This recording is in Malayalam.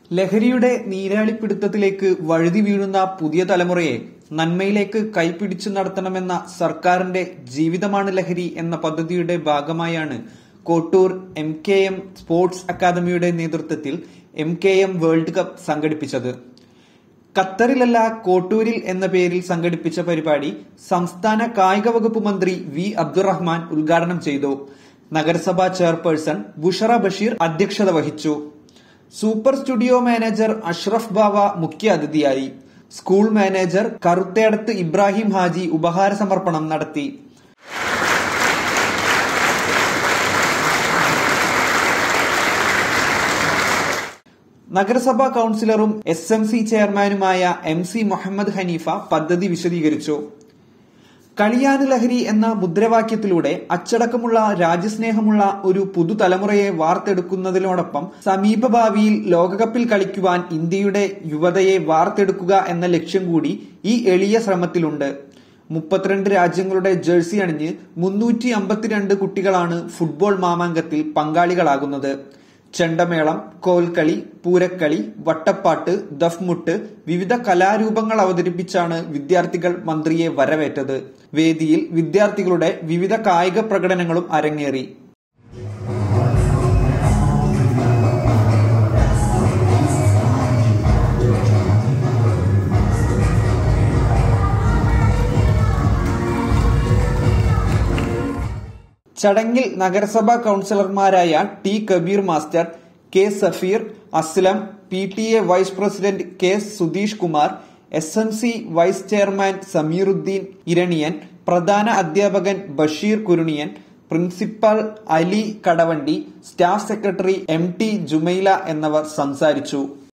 ലഹരിയുടെ നീരാളിപ്പിടുത്തത്തിലേക്ക് വഴുതി വീഴുന്ന പുതിയ തലമുറയെ നന്മയിലേക്ക് കൈപിടിച്ചു നടത്തണമെന്ന സർക്കാരിന്റെ ജീവിതമാണ് ലഹരി എന്ന പദ്ധതിയുടെ ഭാഗമായാണ് Kottur M K M sports അക്കാദമിയുടെ നേതൃത്വത്തിൽ M K M world cup സംഘടിപ്പിച്ചത് ഖത്തറിലല്ല കോട്ടൂരിൽ എന്ന പേരിൽ സംഘടിപ്പിച്ച പരിപാടി സംസ്ഥാന കായിക വകുപ്പ് മന്ത്രി വി അബ്ദുറഹ്മാൻ ഉദ്ഘാടനം ചെയ്തു നഗരസഭാ ചെയർപേഴ്സൺ ബുഷറ ബഷീർ അധ്യക്ഷത വഹിച്ചു super studio manager Ashraf Bava മുഖ്യ അതിഥിയായി സ്കൂൾ മാനേജർ കറുത്തേടത്ത് ഇബ്രാഹിം ഹാജി ഉപഹാര സമർപ്പണം നടത്തി നഗരസഭാ കൌൺസിലറും എസ് എം സി ചെയർമാനുമായ എം സി മുഹമ്മദ് ഹനീഫ പദ്ധതി വിശദീകരിച്ചു കളിയാന് ലഹരി എന്ന മുദ്രാവാക്യത്തിലൂടെ അച്ചടക്കമുള്ള രാജ്യസ്നേഹമുള്ള ഒരു പുതുതലമുറയെ വാർത്തെടുക്കുന്നതിനോടൊപ്പം സമീപഭാവിയിൽ ലോകകപ്പിൽ കളിക്കുവാൻ ഇന്ത്യയുടെ യുവതയെ വാർത്തെടുക്കുക എന്ന ലക്ഷ്യം കൂടി ഈ എളിയ ശ്രമത്തിലുണ്ട് മുപ്പത്തിരണ്ട് രാജ്യങ്ങളുടെ ജേഴ്സി അണിഞ്ഞ് മുന്നൂറ്റി അമ്പത്തിരണ്ട് കുട്ടികളാണ് ഫുട്ബോൾ മാമാങ്കത്തിൽ പങ്കാളികളാകുന്നത് ചെണ്ടമേളം കോൽക്കളി പൂരക്കളി വട്ടപ്പാട്ട് ദഫ്മുട്ട് വിവിധ കലാരൂപങ്ങൾ അവതരിപ്പിച്ചാണ് വിദ്യാർത്ഥികൾ മന്ത്രിയെ വരവേറ്റത് വേദിയിൽ വിദ്യാർത്ഥികളുടെ വിവിധ കായിക പ്രകടനങ്ങളും അരങ്ങേറി ചടങ്ങിൽ നഗരസഭാ കൌൺസിലർമാരായ T Kabeer master K Safeer Aslam P T A vice president K Sudheesh Kumar S M C vice chairman Sameeruddin Iraniyan പ്രധാന അധ്യാപകൻ Basheer Kuruniyan principal Ali Kadavandi staff secretary M T Jumaila എന്നിവർ സംസാരിച്ചു